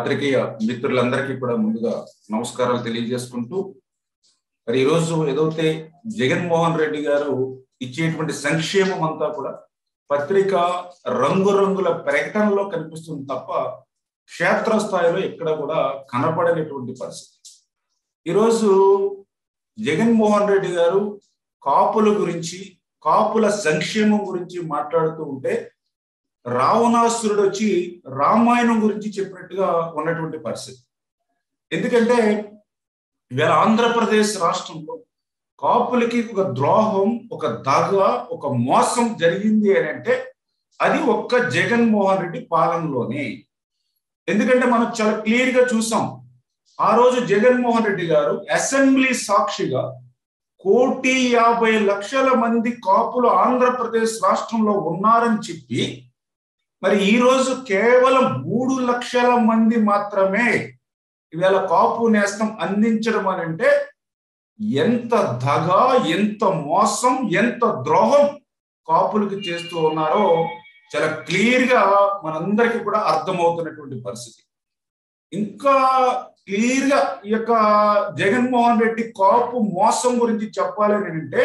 పాత్రికేయ మిత్రులందరికీ కూడా ముందుగా నమస్కారాలు తెలియజేసుకుంటూ మరి ఈరోజు ఏదైతే జగన్మోహన్ రెడ్డి గారు ఇచ్చేటువంటి సంక్షేమం అంతా కూడా పత్రిక రంగురంగుల ప్రకటనలో కనిపిస్తుంది తప్ప క్షేత్రస్థాయిలో ఎక్కడ కూడా కనపడనటువంటి పరిస్థితి ఈరోజు జగన్మోహన్ రెడ్డి గారు కాపుల గురించి కాపుల సంక్షేమం గురించి మాట్లాడుతూ ఉంటే రావణాసురుడు వచ్చి రామాయణం గురించి చెప్పినట్టుగా ఉన్నటువంటి పరిస్థితి ఎందుకంటే ఇవాళ ఆంధ్రప్రదేశ్ రాష్ట్రంలో కాపులకి ఒక ద్రోహం ఒక దగ ఒక మోసం జరిగింది అని అంటే అది ఒక్క జగన్మోహన్ రెడ్డి పాలనలోనే ఎందుకంటే మనం చాలా క్లియర్ గా చూసాం ఆ రోజు జగన్మోహన్ రెడ్డి గారు అసెంబ్లీ సాక్షిగా కోటి యాభై లక్షల మంది కాపులు ఆంధ్రప్రదేశ్ రాష్ట్రంలో ఉన్నారని చెప్పి మరి ఈ రోజు కేవలం మూడు లక్షల మంది మాత్రమే ఇవాళ కాపు నేస్తం అందించడం అని అంటే ఎంత దగ ఎంత మోసం ఎంత ద్రోహం కాపులకి చేస్తూ ఉన్నారో చాలా క్లియర్ గా మనందరికీ కూడా అర్థమవుతున్నటువంటి పరిస్థితి ఇంకా క్లియర్ గా ఈ యొక్క జగన్మోహన్ రెడ్డి కాపు మోసం గురించి చెప్పాలి అని అంటే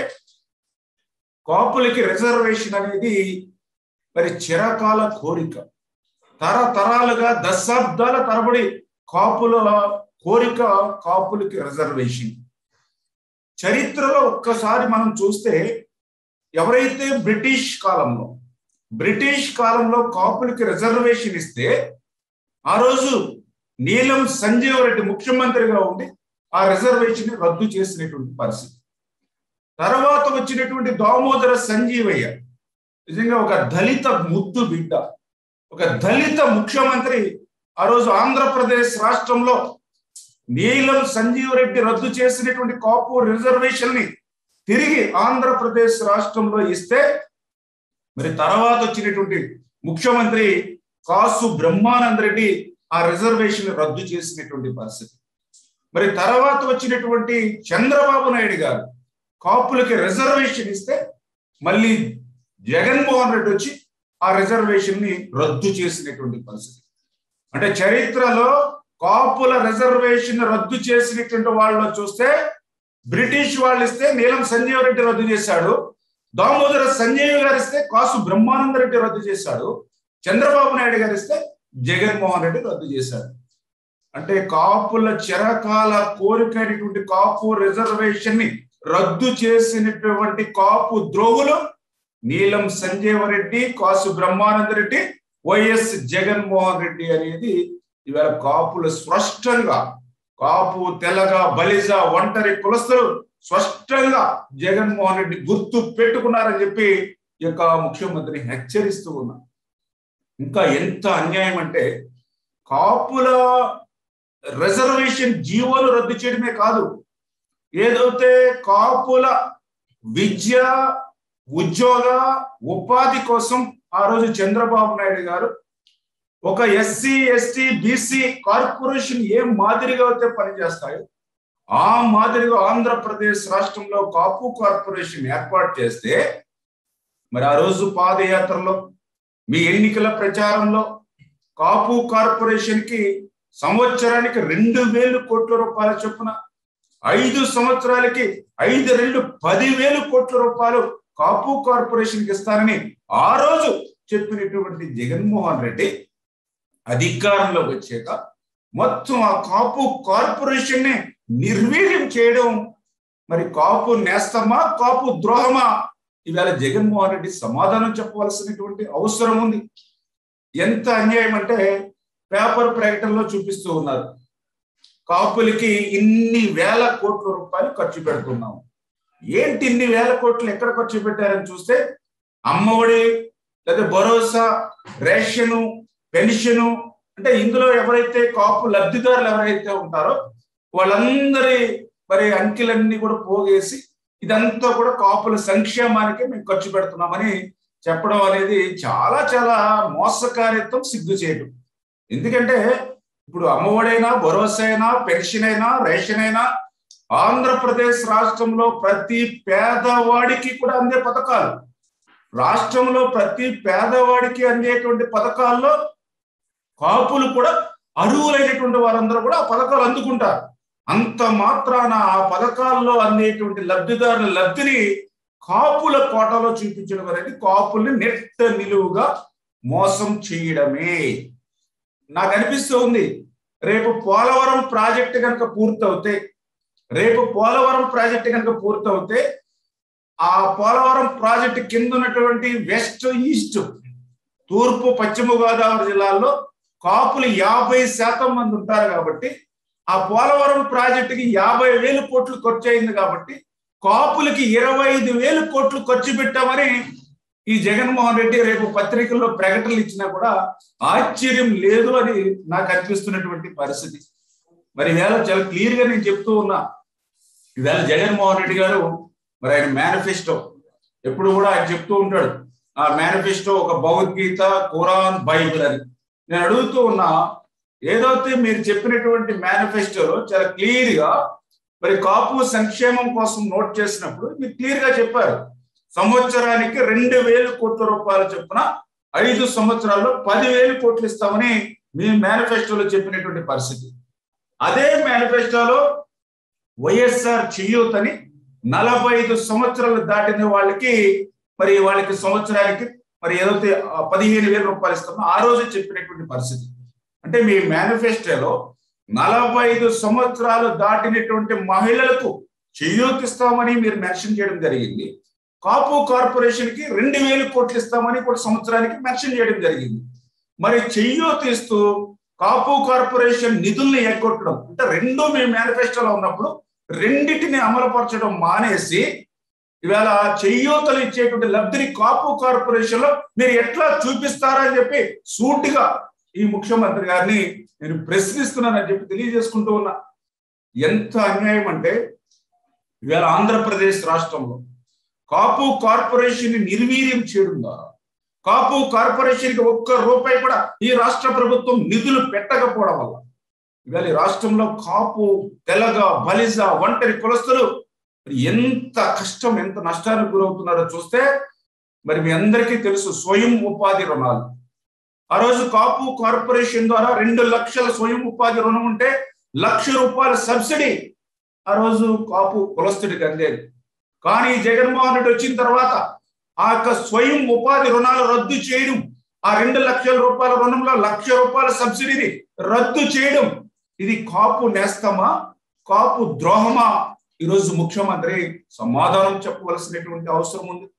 కాపులకి రిజర్వేషన్ అనేది మరి చిరకాల కోరిక తరతరాలుగా దశాబ్దాల తరబడి కాపుల కోరిక కాపులకి రిజర్వేషన్ చరిత్రలో ఒక్కసారి మనం చూస్తే ఎవరైతే బ్రిటిష్ కాలంలో బ్రిటిష్ కాలంలో కాపులకి రిజర్వేషన్ ఇస్తే ఆ రోజు నీలం సంజీవ్ రెడ్డి ముఖ్యమంత్రిగా ఉండి ఆ రిజర్వేషన్ రద్దు చేసినటువంటి పరిస్థితి తర్వాత వచ్చినటువంటి దామోదర సంజీవయ్య నిజంగా ఒక దళిత ముద్దు బిడ్డ ఒక దళిత ముఖ్యమంత్రి ఆ రోజు ఆంధ్రప్రదేశ్ రాష్ట్రంలో నీలం సంజీవ్ రెడ్డి రద్దు చేసినటువంటి కాపు రిజర్వేషన్ ని తిరిగి ఆంధ్రప్రదేశ్ రాష్ట్రంలో ఇస్తే మరి తర్వాత వచ్చినటువంటి ముఖ్యమంత్రి కాసు బ్రహ్మానంద రెడ్డి ఆ రిజర్వేషన్ రద్దు చేసినటువంటి పరిస్థితి మరి తర్వాత వచ్చినటువంటి చంద్రబాబు నాయుడు గారు కాపులకి రిజర్వేషన్ ఇస్తే మళ్ళీ జగన్మోహన్ రెడ్డి వచ్చి ఆ రిజర్వేషన్ ని రద్దు చేసినటువంటి పరిస్థితి అంటే చరిత్రలో కాపుల రిజర్వేషన్ రద్దు చేసినటువంటి వాళ్ళు చూస్తే బ్రిటిష్ వాళ్ళు ఇస్తే నీలం సంజీవ్ రెడ్డి రద్దు చేశాడు దామోదర సంజయ్ గారు ఇస్తే కాసు బ్రహ్మానంద రెడ్డి రద్దు చేశాడు చంద్రబాబు నాయుడు గారు ఇస్తే జగన్మోహన్ రెడ్డి రద్దు చేశాడు అంటే కాపుల చిరకాల కోరికైనటువంటి కాపు రిజర్వేషన్ ని రద్దు చేసినటువంటి కాపు ద్రోహులు నీలం సంజీవ రెడ్డి కాసు బ్రహ్మానంద రెడ్డి వైఎస్ జగన్మోహన్ రెడ్డి అనేది ఇవాళ కాపులు స్పష్టంగా కాపు తెల్లగ బలిజ ఒంటరి కులస్తులు స్పష్టంగా జగన్మోహన్ రెడ్డి గుర్తు పెట్టుకున్నారని చెప్పి ఈ యొక్క ముఖ్యమంత్రి హెచ్చరిస్తూ ఉన్నారు ఇంకా ఎంత అన్యాయం అంటే కాపుల రిజర్వేషన్ జీవోలు రద్దు చేయడమే కాదు ఏదైతే కాపుల విద్య ఉద్యోగ ఉపాధి కోసం ఆ రోజు చంద్రబాబు నాయుడు గారు ఒక ఎస్సీ ఎస్టీ బీసీ కార్పొరేషన్ ఏ మాదిరిగా అయితే పనిచేస్తాయో ఆ మాదిరిగా ఆంధ్రప్రదేశ్ రాష్ట్రంలో కాపు కార్పొరేషన్ ఏర్పాటు చేస్తే మరి ఆ రోజు పాదయాత్రలో మీ ఎన్నికల ప్రచారంలో కాపు కార్పొరేషన్ కి సంవత్సరానికి రెండు వేలు కోట్ల రూపాయల చొప్పున ఐదు సంవత్సరాలకి ఐదు రెండు పదివేలు కోట్ల రూపాయలు కాపు కార్పొరేషన్ కి ఇస్తానని ఆ రోజు చెప్పినటువంటి జగన్మోహన్ రెడ్డి అధికారంలోకి వచ్చాక మొత్తం ఆ కాపు కార్పొరేషన్ ని నిర్వీర్యం చేయడం మరి కాపు నేస్తమా కాపు ద్రోహమా ఇవాళ జగన్మోహన్ రెడ్డి సమాధానం చెప్పవలసినటువంటి అవసరం ఉంది ఎంత అన్యాయం అంటే పేపర్ ప్రకటనలో చూపిస్తూ ఉన్నారు కాపులకి ఇన్ని వేల కోట్ల రూపాయలు ఖర్చు పెడుతున్నాం ఏంటి ఇన్ని వేల కోట్లు ఎక్కడ ఖర్చు పెట్టారని చూస్తే అమ్మఒడి లేదా భరోసా రేషను పెన్షను అంటే ఇందులో ఎవరైతే కాపు లబ్ధిదారులు ఎవరైతే ఉంటారో వాళ్ళందరి మరి అంకెలన్నీ కూడా పోగేసి ఇదంతా కూడా కాపుల సంక్షేమానికి మేము ఖర్చు పెడుతున్నామని చెప్పడం అనేది చాలా చాలా మోసకారిత్వం సిగ్గు చేయడం ఎందుకంటే ఇప్పుడు అమ్మఒడైనా భరోసా అయినా పెన్షన్ అయినా రేషన్ అయినా ఆంధ్రప్రదేశ్ రాష్ట్రంలో ప్రతి పేదవాడికి కూడా అందే పథకాలు రాష్ట్రంలో ప్రతి పేదవాడికి అందేటువంటి పథకాల్లో కాపులు కూడా అర్హులైనటువంటి వారందరూ కూడా ఆ పథకాలు అందుకుంటారు అంత మాత్రాన ఆ పథకాల్లో అందేటువంటి లబ్ధిదారుల లబ్ధిని కాపుల కోటలో చూపించడం అనేది కాపుల్ని నెట్ట నిలువుగా మోసం చేయడమే నాకు అనిపిస్తూ ఉంది రేపు పోలవరం ప్రాజెక్టు కనుక పూర్తవుతే రేపు పోలవరం ప్రాజెక్టు కనుక పూర్తవుతే ఆ పోలవరం ప్రాజెక్టు కింద ఉన్నటువంటి వెస్ట్ ఈస్ట్ తూర్పు పశ్చిమ గోదావరి జిల్లాల్లో కాపులు యాభై శాతం మంది ఉంటారు కాబట్టి ఆ పోలవరం ప్రాజెక్టుకి యాభై వేలు కోట్లు ఖర్చు అయింది కాబట్టి కాపులకి ఇరవై ఐదు వేలు కోట్లు ఖర్చు పెట్టామని ఈ జగన్మోహన్ రెడ్డి రేపు పత్రికల్లో ప్రకటనలు ఇచ్చినా కూడా ఆశ్చర్యం లేదు అని నాకు అనిపిస్తున్నటువంటి పరిస్థితి మరి వేళ చాలా క్లియర్ గా నేను చెప్తూ ఉన్నా ఈవేళ జగన్మోహన్ రెడ్డి గారు మరి ఆయన మేనిఫెస్టో ఎప్పుడు కూడా ఆయన చెప్తూ ఉంటాడు ఆ మేనిఫెస్టో ఒక భగవద్గీత ఖురాన్ బైబిల్ అని నేను అడుగుతూ ఉన్నా ఏదైతే మీరు చెప్పినటువంటి మేనిఫెస్టోలో చాలా క్లియర్ గా మరి కాపు సంక్షేమం కోసం నోట్ చేసినప్పుడు మీరు క్లియర్ గా చెప్పారు సంవత్సరానికి రెండు వేలు కోట్ల రూపాయలు చొప్పున ఐదు సంవత్సరాల్లో పదివేలు కోట్లు ఇస్తామని మీ మేనిఫెస్టోలో చెప్పినటువంటి పరిస్థితి అదే మేనిఫెస్టోలో వైఎస్ఆర్ చేయూత్ అని నలభై ఐదు సంవత్సరాలు దాటిన వాళ్ళకి మరి వాళ్ళకి సంవత్సరానికి మరి ఏదైతే పదిహేను వేల రూపాయలు ఇస్తామో ఆ రోజు చెప్పినటువంటి పరిస్థితి అంటే మీ మేనిఫెస్టోలో నలభై ఐదు సంవత్సరాలు దాటినటువంటి మహిళలకు చేయూతిస్తామని మీరు మెన్షన్ చేయడం జరిగింది కాపు కార్పొరేషన్ కి రెండు వేలు కోట్లు ఇస్తామని కూడా సంవత్సరానికి మెన్షన్ చేయడం జరిగింది మరి చెయ్యూతిస్తూ కాపు కార్పొరేషన్ నిధుల్ని ఎగ్గొట్టడం అంటే రెండు మీ మేనిఫెస్టోలో ఉన్నప్పుడు రెండింటిని అమలుపరచడం మానేసి ఇవాళ చెయ్యూతలు ఇచ్చేటువంటి లబ్ధిని కాపు కార్పొరేషన్ లో మీరు ఎట్లా చూపిస్తారని చెప్పి సూటిగా ఈ ముఖ్యమంత్రి గారిని నేను ప్రశ్నిస్తున్నానని చెప్పి తెలియజేసుకుంటూ ఉన్నా ఎంత అన్యాయం అంటే ఇవాళ ఆంధ్రప్రదేశ్ రాష్ట్రంలో కాపు కార్పొరేషన్ ని నిర్వీర్యం చేయడం ద్వారా కాపు కార్పొరేషన్ కి ఒక్క రూపాయి కూడా ఈ రాష్ట్ర ప్రభుత్వం నిధులు పెట్టకపోవడం వల్ల ఇవాళ ఈ రాష్ట్రంలో కాపు తెలగ బలిజ ఒంటరి కులస్తులు ఎంత కష్టం ఎంత నష్టానికి గురవుతున్నారో చూస్తే మరి మీ అందరికీ తెలుసు స్వయం ఉపాధి రుణాలు ఆ రోజు కాపు కార్పొరేషన్ ద్వారా రెండు లక్షల స్వయం ఉపాధి రుణం ఉంటే లక్ష రూపాయల సబ్సిడీ ఆ రోజు కాపు కులస్తుడికి అందేది కానీ జగన్మోహన్ రెడ్డి వచ్చిన తర్వాత ఆ యొక్క స్వయం ఉపాధి రుణాలు రద్దు చేయడం ఆ రెండు లక్షల రూపాయల రుణంలో లక్ష రూపాయల సబ్సిడీని రద్దు చేయడం ఇది కాపు నేస్తమా కాపు ద్రోహమా ఈరోజు ముఖ్యమంత్రి సమాధానం చెప్పవలసినటువంటి అవసరం ఉంది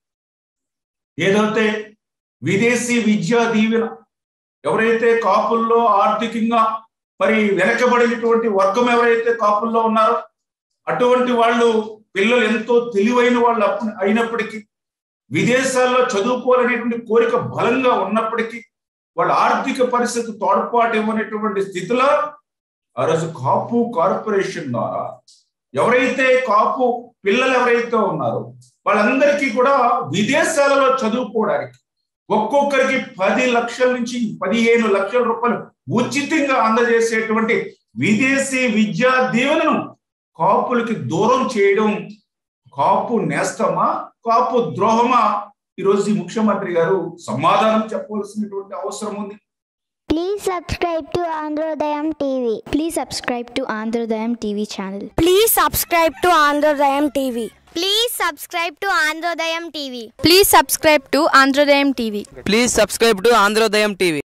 ఏదైతే విదేశీ విద్యా దీవెన ఎవరైతే కాపుల్లో ఆర్థికంగా మరి వెనకబడినటువంటి వర్గం ఎవరైతే కాపుల్లో ఉన్నారో అటువంటి వాళ్ళు పిల్లలు ఎంతో తెలివైన వాళ్ళు అయినప్పటికీ విదేశాల్లో చదువుకోవాలనేటువంటి కోరిక బలంగా ఉన్నప్పటికీ వాళ్ళ ఆర్థిక పరిస్థితి తోడ్పాటు ఇవ్వనటువంటి స్థితిలో ఆ రోజు కాపు కార్పొరేషన్ ద్వారా ఎవరైతే కాపు పిల్లలు ఎవరైతే ఉన్నారో వాళ్ళందరికీ కూడా విదేశాలలో చదువుకోవడానికి ఒక్కొక్కరికి పది లక్షల నుంచి పదిహేను లక్షల రూపాయలు ఉచితంగా అందజేసేటువంటి విదేశీ విద్యా దీవెనను కాపులకి దూరం చేయడం కాపు నేస్తమా కాపు ద్రోహమా ఈరోజు ఈ ముఖ్యమంత్రి గారు సమాధానం చెప్పవలసినటువంటి అవసరం ఉంది Please subscribe to Androdayam TV. Please subscribe to Androdayam TV channel. Please subscribe to Androdayam TV. Please subscribe to Androdayam TV. Please subscribe to Androdayam TV. Please subscribe to Androdayam TV.